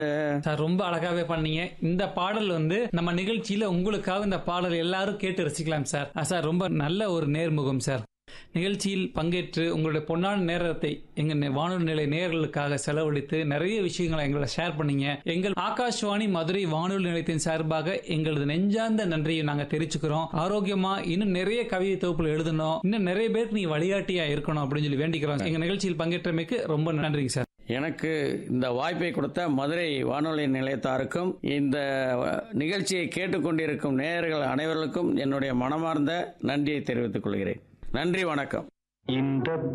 sir ரொம்ப அழகாவே பண்ணீங்க இந்த பாடல் வந்து நம்ம நிகழ்ச்சியில உங்களுக்காக இந்த பாடல் எல்லாரும் கேட்டு ரசிக்கலாம் சார் ஆ, சார் ரொம்ப நல்ல ஒரு நேர்முகம் சார் நிகழ்ச்சியில் பங்கேற்று உங்களுடைய பொன்னான நேரத்தை எங்க நே- வானொலி நிலை நேயர்களுக்காக செலவழித்து நிறைய விஷயங்களை எங்களை ஷேர் பண்ணீங்க எங்கள் ஆகாஷ்வாணி மதுரை வானொலி நிலையத்தின் சார்பாக எங்களது நெஞ்சார்ந்த நன்றியை நாங்க தெரிவிச்சுக்கிறோம் ஆரோக்கியமா இன்னும் நிறைய கவிதை தொகுப்புல எழுதணும் இன்னும் நிறைய பேருக்கு நீ வழிகாட்டியா இருக்கணும் அப்படின்னு சொல்லி வேண்டிக்கிறோம் எங்க நிகழ்ச்சியில் பங்கேற்றமைக்கு ரொம்ப நன்றிங்க சார் எனக்கு இந்த வாய்ப்பை கொடுத்த மதுரை வானொலி நிலையத்தாருக்கும் இந்த நிகழ்ச்சியை கேட்டுக்கொண்டிருக்கும் நேயர்கள் அனைவருக்கும் என்னுடைய மனமார்ந்த நன்றியை தெரிவித்துக் கொள்கிறேன் நன்றி வணக்கம் இந்த